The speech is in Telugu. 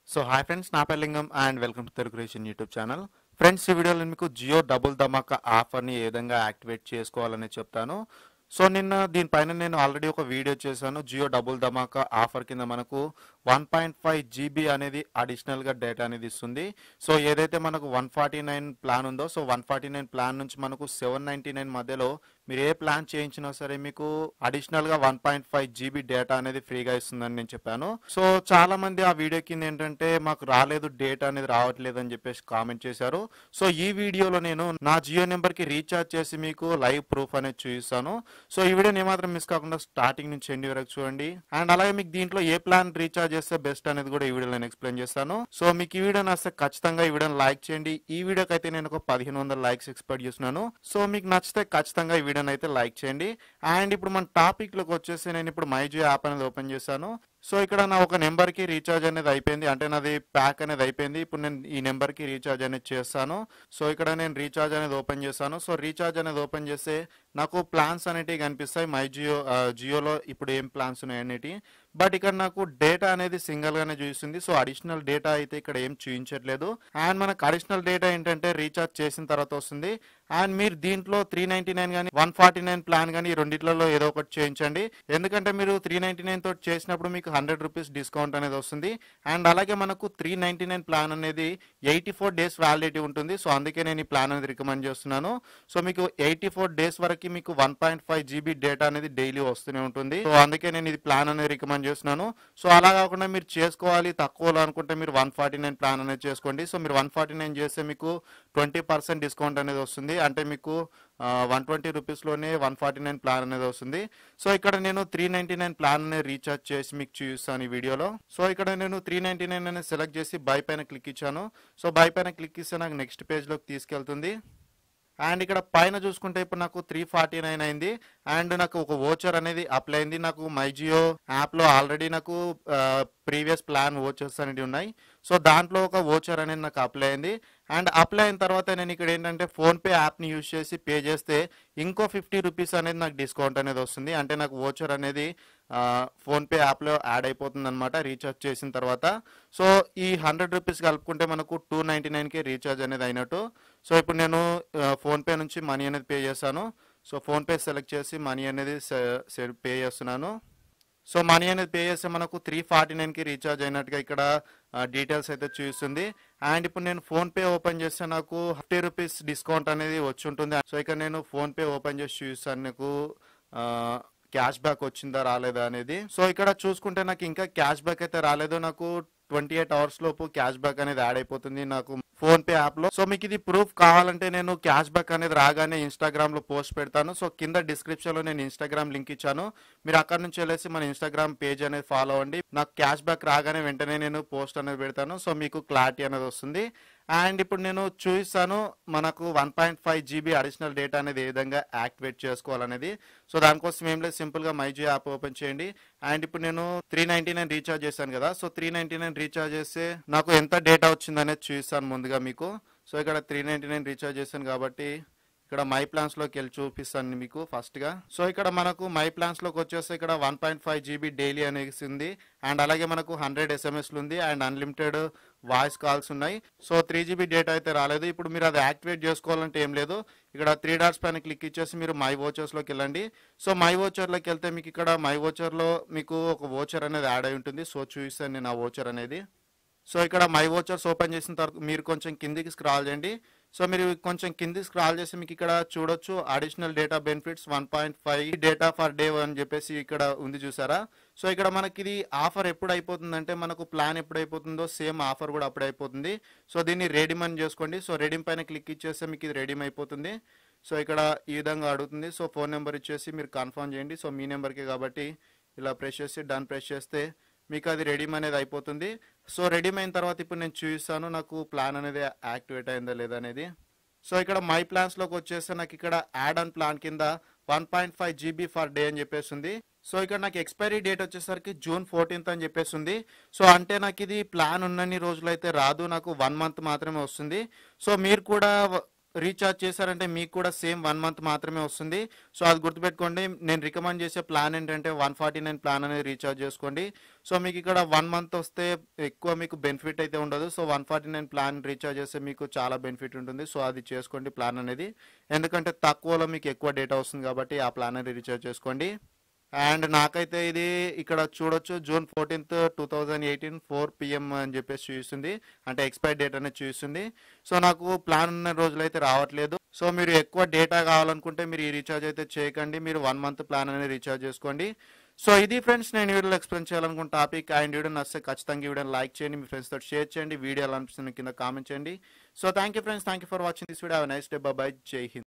సో హాయ్ ఫ్రెండ్స్ నా పేరు Lingam and welcome to Telugu ration YouTube channel friends ఈ వీడియోలో మీకు జియో డబుల్ ధమాకా ఆఫర్ని ఏ విధంగా యాక్టివేట్ చేసుకోవాలని చెప్తాను సో నిన్న దీనిపైన నేను ఆల్రెడీ ఒక వీడియో చేశాను జియో డబుల్ ధమాకా ఆఫర్ కింద మనకు వన్ పాయింట్ ఫైవ్ జీబీ అనేది అడిషనల్గా డేటా అనేది ఇస్తుంది సో ఏదైతే మనకు వన్ ఫార్టీ నైన్ ప్లాన్ ఉందో so one forty nine plan నుంచి మనకు సెవెన్ నైంటీ నైన్ మధ్యలో మీరు ఏ ప్లాన్ చేయించినా సరే మీకు అడిషనల్ గా one point five GB data అనేది ఫ్రీగా ఇస్తుందని నేను చెప్పాను సో చాలా మంది ఆ వీడియో కింద ఏంటంటే మాకు రాలేదు డేటా అనేది రావట్లేదు అని చెప్పేసి కామెంట్ చేశారు సో ఈ వీడియోలో నేను నా జియో నెంబర్ కి రీఛార్జ్ చేసి మీకు లైవ్ ప్రూఫ్ అనేది చూపిస్తాను సో ఈ వీడియోని ఏమాత్రం మిస్ కాకుండా స్టార్టింగ్ నుంచి ఎండి వరకు చూడండి అండ్ అలాగే మీకు దీంట్లో ఏ ప్లాన్ రీఛార్జ్ చేస్తే బెస్ట్ అనేది కూడా ఈ వీడియోలో నేను ఎక్స్ప్లెయిన్ చేస్తాను సో మీకు ఈ వీడియో నచ్చితే ఖచ్చితంగా ఈ వీడియోని లైక్ చేయండి ఈ వీడియోకి అయితే నేను ఒక పదిహేను వందల లైక్స్ ఎక్స్పెక్ట్ చేస్తున్నాను సో మీకు నచ్చితే ఖచ్చితంగా ఈ వీడియోని అయితే లైక్ చేయండి అండ్ ఇప్పుడు మన టాపిక్ లోకి వచ్చేసి నేను ఇప్పుడు మైజియో యాప్ అనేది ఓపెన్ చేశాను సో ఇక్కడ నా ఒక నెంబర్ కి రీఛార్జ్ అనేది అయిపోయింది అంటే నాది ప్యాక్ అనేది అయిపోయింది ఇప్పుడు నేను ఈ నెంబర్ కి రీఛార్జ్ అనేది చేస్తాను సో ఇక్కడ నేను రీఛార్జ్ అనేది ఓపెన్ చేశాను సో రీఛార్జ్ అనేది ఓపెన్ చేస్తే నాకు ప్లాన్స్ అనేటివి కనిపిస్తాయి మై జియో ఆ, జియోలో ఇప్పుడు ఏం ప్లాన్స్ ఉన్నాయి అనేటివి బట్ ఇక్కడ నాకు డేటా అనేది సింగిల్ గానే చూపిస్తుంది సో అడిషనల్ డేటా అయితే ఇక్కడ ఏం చూపించట్లేదు అండ్ మనకు అడిషనల్ డేటా ఏంటంటే రీఛార్జ్ చేసిన తర్వాత వస్తుంది అండ్ మీరు దీంట్లో త్రీ నైన్టీ నైన్ కానీ వన్ ఫార్టీ నైన్ ప్లాన్ కానీ ఈ రెండిట్లలో ఏదో ఒకటి చేయించండి ఎందుకంటే మీరు త్రీ నైన్టీ నైన్ తోటి చేసినప్పుడు మీకు హండ్రెడ్ రూపీస్ డిస్కౌంట్ అనేది వస్తుంది అండ్ అలాగే మనకు త్రీ నైన్టీ నైన్ ప్లాన్ అనేది ఎయిటీ ఫోర్ డేస్ వ్యాలిడిటీ ఉంటుంది సో అందుకే నేను ఈ ప్లాన్ అనేది రికమెండ్ చేస్తున్నాను సో మీకు ఎయిటీ ఫోర్ డేస్ వరకు మీకు one point five GB data అనేది డైలీ వస్తూనే ఉంటుంది సో అందుకే నేను ఇది ప్లాన్ అనేది రికమెండ్ చేస్తున్నాను సో అలా కాకుండా మీరు చేసుకోవాలి తక్కువలో అనుకుంటే మీరు వన్ ఫార్టీ నైన్ ప్లాన్ అనేది చేసుకోండి సో మీరు వన్ ఫార్టీ నైన్ చేస్తే మీకు ట్వంటీ పర్సెంట్ డిస్కౌంట్ అనేది వస్తుంది అంటే మీకు వన్ ట్వంటీ రూపీస్లోనే వన్ ఫార్టీ నైన్ ప్లాన్ అనేది వస్తుంది సో ఇక్కడ నేను త్రీ నైన్టీ నైన్ ప్లాన్ అనేది రీఛార్జ్ చేసి మీకు చూపిస్తాను ఈ వీడియోలో సో ఇక్కడ నేను త్రీ నైన్టీ నైన్ అనేది సెలెక్ట్ చేసి బై పైన క్లిక్ ఇచ్చాను సో బై పైన క్లిక్ ఇస్తే నాకు నెక్స్ట్ పేజ్లోకి తీసుకెళ్తుంది అండ్ ఇక్కడ పైన చూసుకుంటే ఇప్పుడు నాకు త్రీ ఫార్టీ నైన్ అయింది అండ్ నాకు ఒక ఓచర్ అనేది అప్లై అయింది నాకు మైజియో యాప్లో ఆల్రెడీ నాకు ప్రీవియస్ ప్లాన్ ఓచర్స్ అనేవి ఉన్నాయి సో దాంట్లో ఒక ఓచర్ అనేది నాకు అప్లై అయింది అండ్ అప్లై అయిన తర్వాత నేను ఇక్కడ ఏంటంటే ఫోన్పే యాప్ని యూజ్ చేసి పే చేస్తే ఇంకో ఫిఫ్టీ రూపీస్ అనేది నాకు డిస్కౌంట్ అనేది వస్తుంది అంటే నాకు ఓచర్ అనేది ఆ, ఫోన్పే యాప్లో యాడ్ అయిపోతుంది అనమాట రీఛార్జ్ చేసిన తర్వాత సో ఈ హండ్రెడ్ రూపీస్ కలుపుకుంటే మనకు టూ నైంటీ నైన్కి రీఛార్జ్ అనేది అయినట్టు సో ఇప్పుడు నేను ఆ, ఫోన్పే నుంచి మనీ అనేది పే చేశాను సో ఫోన్పే సెలెక్ట్ చేసి మనీ అనేది పే చేస్తున్నాను సో మనీ అనేది పే చేస్తే మనకు త్రీ ఫార్టీ నైన్కి రీఛార్జ్ అయినట్టుగా ఇక్కడ డీటెయిల్స్ అయితే చూస్తుంది అండ్ ఇప్పుడు నేను ఫోన్ పే ఓపెన్ చేస్తే నాకు ఫిఫ్టీ రూపీస్ డిస్కౌంట్ అనేది వచ్చి ఉంటుంది సో ఇక్కడ నేను ఫోన్ పే ఓపెన్ చేసి చూస్తాను నాకు క్యాష్ బ్యాక్ వచ్చిందా రాలేదా అనేది సో ఇక్కడ చూసుకుంటే నాకు ఇంకా క్యాష్ బ్యాక్ అయితే రాలేదు నాకు ట్వంటీ ఎయిట్ అవర్స్ లోపు క్యాష్ బ్యాక్ అనేది యాడ్ అయిపోతుంది నాకు ఫోన్ పే యాప్ లో సో మీకు ఇది ప్రూఫ్ కావాలంటే నేను క్యాష్ బ్యాక్ అనేది రాగానే ఇన్స్టాగ్రామ్ లో పోస్ట్ పెడతాను సో కింద డిస్క్రిప్షన్ లో నేను ఇన్స్టాగ్రామ్ లింక్ ఇచ్చాను మీరు అక్కడ నుంచి వెళ్ళేసి మన ఇన్స్టాగ్రామ్ పేజ్ అనేది ఫాలో అవ్వండి నాకు క్యాష్ బ్యాక్ రాగానే వెంటనే నేను పోస్ట్ అనేది పెడతాను సో మీకు క్లారిటీ అనేది వస్తుంది అండ్ ఇప్పుడు నేను చూపిస్తాను మనకు one point five GB additional data అనేది ఏ విధంగా యాక్టివేట్ చేసుకోవాలనేది సో దానికోసం ఏం లేదు సింపుల్గా మైజీ యాప్ ఓపెన్ చేయండి అండ్ ఇప్పుడు నేను త్రీ నైన్టీ నైన్ రీఛార్జ్ చేశాను కదా so three ninety nine recharge చేస్తే నాకు ఎంత డేటా వచ్చిందనేది చూపిస్తాను ముందుగా మీకు సో ఇక్కడ త్రీ నైన్టీ నైన్ రీఛార్జ్ చేశాను కాబట్టి ఇక్కడ మై ప్లాన్స్ లోకి వెళ్ళి చూపిస్తాను మీకు ఫస్ట్ గా సో ఇక్కడ మనకు మై ప్లాన్స్ లోకి వచ్చేస్తే ఇక్కడ one point five GB daily అనేసి ఉంది అండ్ అలాగే మనకు హండ్రెడ్ ఎస్ఎంఎస్లు ఉంది అండ్ అన్లిమిటెడ్ వాయిస్ కాల్స్ ఉన్నాయి సో త్రీ జీబీ డేటా అయితే రాలేదు ఇప్పుడు మీరు అది యాక్టివేట్ చేసుకోవాలంటే ఏం లేదు ఇక్కడ త్రీ డాట్స్ పైన క్లిక్ ఇచ్చేసి మీరు మై వోచర్స్ లోకి వెళ్ళండి సో మై వోచర్ లోకి వెళ్తే మీకు ఇక్కడ మై వోచర్ లో మీకు ఒక వోచర్ అనేది యాడ్ అయి ఉంటుంది సో చూపిస్తాను నేను ఆ వోచర్ అనేది సో ఇక్కడ మై వోచర్స్ ఓపెన్ చేసిన తర్వాత మీరు కొంచెం కిందికి స్క్రాల్ చేయండి సో మీరు కొంచెం కిందికి స్క్రాల్ చేసి మీకు ఇక్కడ చూడొచ్చు additional data benefits one point five data for day అని చెప్పేసి ఇక్కడ ఉంది చూసారా సో ఇక్కడ మనకి ఇది ఆఫర్ ఎప్పుడు అయిపోతుందంటే మనకు ప్లాన్ ఎప్పుడు అయిపోతుందో సేమ్ ఆఫర్ కూడా అప్పుడే అయిపోతుంది సో దీన్ని రెడీమ్ అని చేసుకోండి సో రెడీమ్ పైన క్లిక్ ఇచ్చేస్తే మీకు ఇది రెడీమ్ అయిపోతుంది సో ఇక్కడ ఈ విధంగా అడుగుతుంది సో ఫోన్ నెంబర్ ఇచ్చేసి మీరు కన్ఫర్మ్ చేయండి సో మీ నెంబర్కి కాబట్టి ఇలా ప్రెస్ చేసి డన్ ప్రెస్ చేస్తే మీకు అది రెడీమ్ అనేది అయిపోతుంది సో రెడీమ్ అయిన తర్వాత ఇప్పుడు నేను చూపిస్తాను నాకు ప్లాన్ అనేది యాక్టివేట్ అయిందా లేదా అనేది సో ఇక్కడ మై ప్లాన్స్ లోకి వచ్చేస్తే నాకు ఇక్కడ యాడ్ ఆన్ ప్లాన్ కింద one point five GB for day అని చెప్పేసి ఉంది సో ఇక్కడ నాకు ఎక్స్పైరీ డేట్ వచ్చేసరికి జూన్ ఫోర్టీన్త్ అని చెప్పేసి ఉంది సో అంటే నాకు ఇది ప్లాన్ ఉన్నన్ని రోజులు అయితే రాదు నాకు వన్ మంత్ మాత్రమే వస్తుంది సో మీరు కూడా రీఛార్జ్ చేశారంటే మీకు కూడా సేమ్ వన్ మంత్ మాత్రమే వస్తుంది సో అది గుర్తుపెట్టుకోండి నేను రికమెండ్ చేసే ప్లాన్ ఏంటంటే వన్ ఫార్టీ నైన్ ప్లాన్ అనేది రీఛార్జ్ చేసుకోండి సో మీకు ఇక్కడ వన్ మంత్ వస్తే ఎక్కువ మీకు బెనిఫిట్ అయితే ఉండదు so one forty nine plan recharge చేస్తే మీకు చాలా బెనిఫిట్ ఉంటుంది సో అది చేసుకోండి ప్లాన్ అనేది ఎందుకంటే తక్కువలో మీకు ఎక్కువ డేటా వస్తుంది కాబట్టి ఆ ప్లాన్ అనేది రీఛార్జ్ చేసుకోండి అండ్ నాకైతే ఇది ఇక్కడ చూడొచ్చు June fourteenth two thousand eighteen four PM అని చెప్పేసి చూపిస్తుంది అంటే ఎక్స్పైర్ డేట్ అనేది చూపిస్తుంది సో నాకు ప్లాన్ ఉన్న రోజులైతే రావట్లేదు సో మీరు ఎక్కువ డేటా కావాలనుకుంటే మీరు ఈ రీఛార్జ్ అయితే చేయకండి మీరు వన్ మంత్ ప్లాన్ అనేది రీఛార్జ్ చేసుకోండి సో ఇది ఫ్రెండ్స్ నేను వీడియోలో ఎక్స్ప్లెయిన్ చేయాలనుకున్న టాపిక్ అండ్ వీడియో నచ్చితే ఖచ్చితంగా ఈ వీడియోని లైక్ చేయండి మీ ఫ్రెండ్స్ తోటి షేర్ చేయండి వీడియో ఎలా అనిపిస్తుంది కింద కామెంట్ చేయండి so thank you friends thank you for watching this video have nice day bye జై హింద్